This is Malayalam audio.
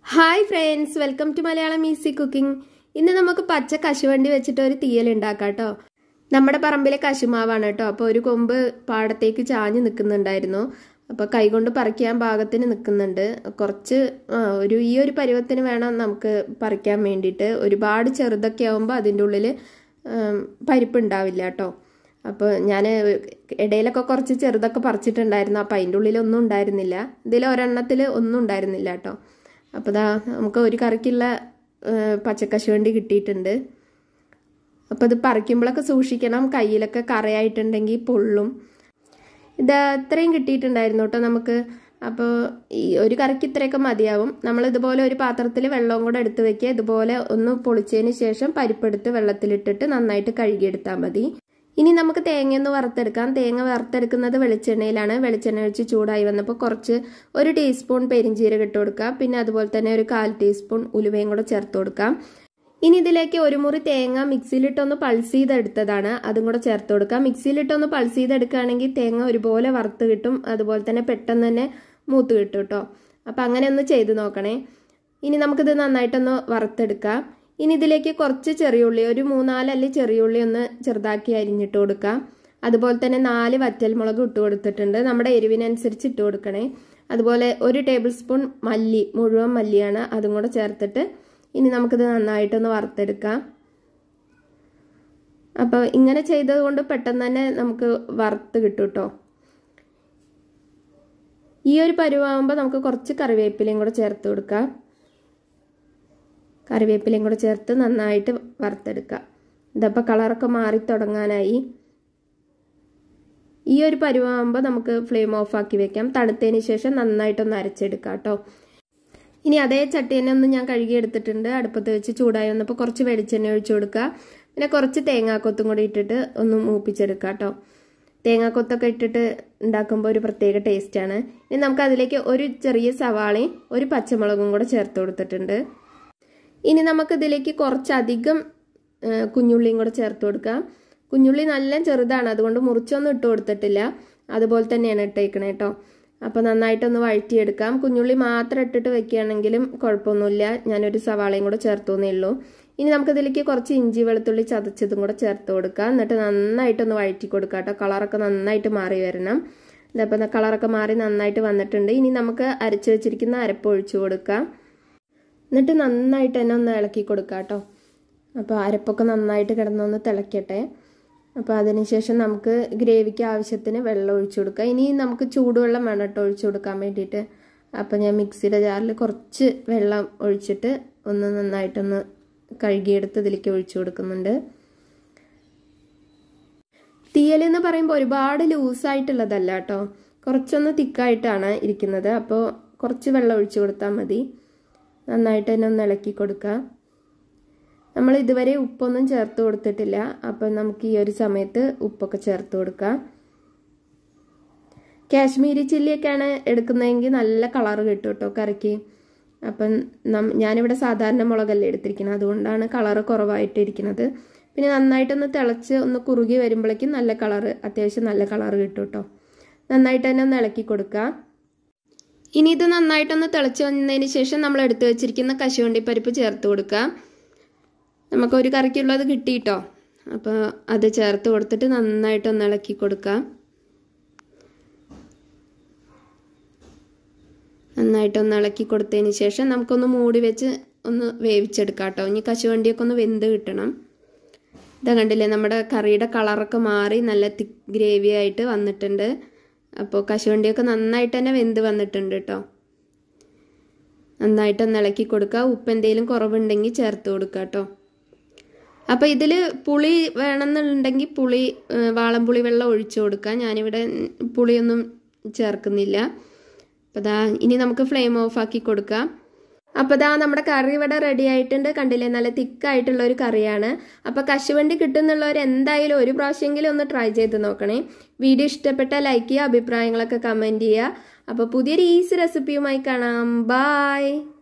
hi friends welcome to Malayalam easy cooking ഇന്ന് നമുക്ക് പച്ച കശുവണ്ടി വെച്ചിട്ട് ഒരു തീയൽ ഉണ്ടാക്കാം കേട്ടോ നമ്മുടെ പറമ്പിലെ കശുമാവാണ് കേട്ടോ അപ്പോൾ ഒരു കൊമ്പ് പാടത്തേക്ക് ചാഞ്ഞ് നിൽക്കുന്നുണ്ടായിരുന്നു അപ്പോൾ കൈകൊണ്ട് പറിക്കാൻ പാകത്തിന് നിൽക്കുന്നുണ്ട് കുറച്ച് ആ, ഒരു ഈ ഒരു പരുവത്തിന് വേണം നമുക്ക് പറിക്കാൻ വേണ്ടിയിട്ട് ഒരുപാട് ചെറുതൊക്കെ ആകുമ്പോൾ അതിൻ്റെ ഉള്ളിൽ പരിപ്പ് ഉണ്ടാവില്ല കേട്ടോ അപ്പോൾ ഞാൻ ഇടയിലൊക്കെ കുറച്ച് ചെറുതൊക്കെ പറിച്ചിട്ടുണ്ടായിരുന്നു അപ്പോൾ അതിൻ്റെ ഉള്ളിലൊന്നും ഉണ്ടായിരുന്നില്ല ഇതിൽ ഒരെണ്ണത്തിൽ ഒന്നും ഉണ്ടായിരുന്നില്ല കേട്ടോ അപ്പോൾ ദാ നമുക്ക് ഒരു കറിക്കുള്ള പച്ചക്കശുവണ്ടി കിട്ടിയിട്ടുണ്ട് അപ്പോൾ ഇത് പറിക്കുമ്പോഴൊക്കെ സൂക്ഷിക്കണം കയ്യിലൊക്കെ കറയായിട്ടുണ്ടെങ്കിൽ പൊള്ളും ഇത് ഇത്രയും കിട്ടിയിട്ടുണ്ടായിരുന്നു കേട്ടോ നമുക്ക് അപ്പോൾ ഈ ഒരു കറിക്ക് ഇത്രയൊക്കെ മതിയാവും നമ്മൾ ഇതുപോലെ ഒരു പാത്രത്തിൽ വെള്ളവും കൂടെ എടുത്ത് വെക്കുക ഇതുപോലെ ഒന്ന് പൊളിച്ചതിന് ശേഷം പരിപ്പെടുത്ത് വെള്ളത്തിലിട്ടിട്ട് നന്നായിട്ട് കഴുകിയെടുത്താൽ മതി ഇനി നമുക്ക് തേങ്ങ ഒന്ന് വറുത്തെടുക്കാം തേങ്ങ വറുത്തെടുക്കുന്നത് വെളിച്ചെണ്ണയിലാണ് വെളിച്ചെണ്ണ ഒഴിച്ച് ചൂടായി വന്നപ്പോൾ കുറച്ച് ഒരു ടീസ്പൂൺ പെരിഞ്ചീരകം ഇട്ട് കൊടുക്കാം പിന്നെ അതുപോലെ തന്നെ ഒരു കാൽ ടീസ്പൂൺ ഉലുവയും കൂടെ ചേർത്ത് കൊടുക്കാം ഇനി ഇതിലേക്ക് ഒരു മുറി തേങ്ങ മിക്സിയിലിട്ടൊന്ന് പൾസ് ചെയ്തെടുത്തതാണ് അതും കൂടെ ചേർത്ത് കൊടുക്കാം മിക്സിയിലിട്ടൊന്ന് പൾസ് ചെയ്തെടുക്കുകയാണെങ്കിൽ തേങ്ങ ഒരുപോലെ വറുത്ത് കിട്ടും അതുപോലെ തന്നെ പെട്ടെന്ന് തന്നെ മൂത്ത് കിട്ടും കേട്ടോ അപ്പം അങ്ങനെ ഒന്ന് ചെയ്ത് നോക്കണേ ഇനി നമുക്കിത് നന്നായിട്ടൊന്ന് വറുത്തെടുക്കാം ഇനി ഇതിലേക്ക് കുറച്ച് ചെറിയുള്ളി ഒരു മൂന്നാലല്ലി ചെറിയുള്ളി ഒന്ന് ചെറുതാക്കി അരിഞ്ഞിട്ട് കൊടുക്കാം അതുപോലെ തന്നെ നാല് വറ്റൽമുളക് ഇട്ട് കൊടുത്തിട്ടുണ്ട് നമ്മുടെ എരിവിനനുസരിച്ച് ഇട്ട് കൊടുക്കണേ അതുപോലെ ഒരു ടേബിൾ സ്പൂൺ മല്ലി മുഴുവൻ മല്ലിയാണ് അതും കൂടെ ചേർത്തിട്ട് ഇനി നമുക്കിത് നന്നായിട്ടൊന്ന് വറുത്തെടുക്കാം അപ്പോൾ ഇങ്ങനെ ചെയ്തത് കൊണ്ട് പെട്ടെന്ന് തന്നെ നമുക്ക് വറുത്ത് കിട്ടും കേട്ടോ ഈ ഒരു പരുവാകുമ്പോൾ നമുക്ക് കുറച്ച് കറിവേപ്പിലയും കൂടെ ചേർത്ത് കൊടുക്കാം കറിവേപ്പിലയും കൂടെ ചേർത്ത് നന്നായിട്ട് വറുത്തെടുക്കാം ഇതപ്പോൾ കളറൊക്കെ മാറി തുടങ്ങാനായി ഈ ഒരു പരുവാകുമ്പോൾ നമുക്ക് ഫ്ലെയിം ഓഫ് ആക്കി വെക്കാം തണുത്തതിന് ശേഷം നന്നായിട്ടൊന്ന് അരച്ചെടുക്കാം കേട്ടോ ഇനി അതേ ചട്ടി തന്നെ ഒന്ന് ഞാൻ കഴുകി എടുത്തിട്ടുണ്ട് അടുപ്പത്ത് വെച്ച് ചൂടായി വന്നപ്പോൾ കുറച്ച് വെളിച്ചെണ്ണ ഒഴിച്ചു കൊടുക്കുക പിന്നെ കുറച്ച് തേങ്ങാക്കൊത്തും കൂടി ഇട്ടിട്ട് ഒന്ന് മൂപ്പിച്ചെടുക്കുക കേട്ടോ തേങ്ങാക്കൊത്തൊക്കെ ഇട്ടിട്ട് ഉണ്ടാക്കുമ്പോൾ ഒരു പ്രത്യേക ടേസ്റ്റാണ് ഇനി നമുക്ക് അതിലേക്ക് ഒരു ചെറിയ സവാളയും ഒരു പച്ചമുളകും കൂടെ ചേർത്ത് കൊടുത്തിട്ടുണ്ട് ഇനി നമുക്ക് ഇതിലേക്ക് കുറച്ചധികം കുഞ്ഞുള്ളിയും കൂടെ ചേർത്ത് കൊടുക്കാം കുഞ്ഞുള്ളി നല്ല ചെറുതാണ് അതുകൊണ്ട് മുറിച്ചൊന്നും ഇട്ട് കൊടുത്തിട്ടില്ല അതുപോലെ തന്നെയാണ് ഇട്ടേക്കണേ കേട്ടോ അപ്പോൾ നന്നായിട്ടൊന്ന് വഴറ്റിയെടുക്കാം കുഞ്ഞുള്ളി മാത്രം ഇട്ടിട്ട് വെക്കുകയാണെങ്കിലും കുഴപ്പമൊന്നുമില്ല ഞാനൊരു സവാളയും കൂടെ ചേർത്തുന്നേ ഉള്ളൂ ഇനി നമുക്കിതിലേക്ക് കുറച്ച് ഇഞ്ചി വെളുത്തുള്ളി ചതച്ചതും കൂടെ ചേർത്ത് കൊടുക്കാം എന്നിട്ട് നന്നായിട്ടൊന്ന് വഴറ്റി കൊടുക്കാം കേട്ടോ കളറൊക്കെ നന്നായിട്ട് മാറി വരണം ഇതപ്പോൾ കളറൊക്കെ മാറി നന്നായിട്ട് വന്നിട്ടുണ്ട് ഇനി നമുക്ക് അരച്ച് വെച്ചിരിക്കുന്ന അരപ്പ് ഒഴിച്ചു കൊടുക്കാം എന്നിട്ട് നന്നായിട്ട് തന്നെ ഒന്ന് ഇളക്കി കൊടുക്കാം കേട്ടോ അപ്പോൾ അരപ്പൊക്കെ നന്നായിട്ട് കിടന്നൊന്ന് തിളയ്ക്കട്ടെ അപ്പോൾ അതിനുശേഷം നമുക്ക് ഗ്രേവിക്ക് ആവശ്യത്തിന് വെള്ളം ഒഴിച്ചു കൊടുക്കാം ഇനി നമുക്ക് ചൂടുവെള്ളം വേണം കേട്ടോ ഒഴിച്ചു കൊടുക്കാൻ വേണ്ടിയിട്ട് അപ്പോൾ ഞാൻ മിക്സിയുടെ ജാറിൽ കുറച്ച് വെള്ളം ഒഴിച്ചിട്ട് ഒന്ന് നന്നായിട്ടൊന്ന് കഴുകിയെടുത്ത് ഇതിലേക്ക് ഒഴിച്ചു കൊടുക്കുന്നുണ്ട് തീയൽ എന്ന് പറയുമ്പോൾ ഒരുപാട് ലൂസായിട്ടുള്ളതല്ല കേട്ടോ കുറച്ചൊന്ന് തിക്കായിട്ടാണ് ഇരിക്കുന്നത് അപ്പോൾ കുറച്ച് വെള്ളം ഒഴിച്ചു കൊടുത്താൽ മതി നന്നായിട്ട് തന്നെ ഒന്ന് ഇളക്കി കൊടുക്കുക നമ്മൾ ഇതുവരെ ഉപ്പൊന്നും ചേർത്ത് കൊടുത്തിട്ടില്ല അപ്പം നമുക്ക് ഈ ഒരു സമയത്ത് ഉപ്പൊക്കെ ചേർത്ത് കൊടുക്കാം കാശ്മീരി ചില്ലിയൊക്കെയാണ് എടുക്കുന്നതെങ്കിൽ നല്ല കളറ് കിട്ടും കേട്ടോ കറിക്ക് അപ്പം ഞാനിവിടെ സാധാരണ മുളകല്ലേ എടുത്തിരിക്കുന്നത് അതുകൊണ്ടാണ് കളറ് കുറവായിട്ട് ഇരിക്കുന്നത് പിന്നെ നന്നായിട്ടൊന്ന് തിളച്ച് ഒന്ന് കുറുകി വരുമ്പോഴേക്കും നല്ല കളറ് അത്യാവശ്യം നല്ല കളറ് കിട്ടും കേട്ടോ നന്നായിട്ട് തന്നെ ഒന്ന് ഇളക്കി കൊടുക്കുക ഇനി ഇത് നന്നായിട്ടൊന്ന് തിളച്ച് വന്നതിന് ശേഷം നമ്മൾ എടുത്തു വെച്ചിരിക്കുന്ന കശുവണ്ടി പരിപ്പ് ചേർത്ത് കൊടുക്കുക നമുക്ക് ഒരു കറിക്കുള്ളത് കിട്ടിയിട്ടോ അപ്പോൾ അത് ചേർത്ത് കൊടുത്തിട്ട് നന്നായിട്ടൊന്ന് ഇളക്കി കൊടുക്കുക നന്നായിട്ടൊന്ന് ഇളക്കി കൊടുത്തതിന് ശേഷം നമുക്കൊന്ന് മൂടി വെച്ച് ഒന്ന് വേവിച്ചെടുക്കാം കേട്ടോ ഇനി കശുവണ്ടിയൊക്കെ ഒന്ന് വെന്ത് കിട്ടണം ഇതാ കണ്ടില്ലേ നമ്മുടെ കറിയുടെ കളറൊക്കെ മാറി നല്ല തിക്ക് ഗ്രേവി ആയിട്ട് വന്നിട്ടുണ്ട് അപ്പോൾ കശുവണ്ടിയൊക്കെ നന്നായിട്ട് തന്നെ വെന്ത് വന്നിട്ടുണ്ട് കേട്ടോ നന്നായിട്ടൊന്ന് ഇളക്കി കൊടുക്കുക ഉപ്പ് എന്തെങ്കിലും കുറവുണ്ടെങ്കിൽ ചേർത്ത് കൊടുക്കുക കേട്ടോ അപ്പോൾ ഇതിൽ പുളി വേണമെന്നുണ്ടെങ്കിൽ പുളി വാളംപുളി വെള്ളം ഒഴിച്ചു കൊടുക്കുക ഞാനിവിടെ പുളിയൊന്നും ചേർക്കുന്നില്ല അപ്പോൾ ദാ ഇനി നമുക്ക് ഫ്ലെയിം ഓഫ് ആക്കി കൊടുക്കാം അപ്പോൾ ദാ നമ്മുടെ കറി ഇവിടെ റെഡി ആയിട്ടുണ്ട് കണ്ടില്ലേ നല്ല തിക്കായിട്ടുള്ള ഒരു കറിയാണ് അപ്പോൾ കശുവണ്ടി കിട്ടുന്നുള്ളവർ എന്തായാലും ഒരു പ്രാവശ്യമെങ്കിലും ഒന്ന് ട്രൈ ചെയ്ത് നോക്കണേ വീഡിയോ ഇഷ്ടപ്പെട്ടാൽ ലൈക്ക് ചെയ്യുക അഭിപ്രായങ്ങളൊക്കെ കമൻറ്റ് ചെയ്യുക അപ്പോൾ പുതിയൊരു ഈസി റെസിപ്പിയുമായി കാണാം ബായ്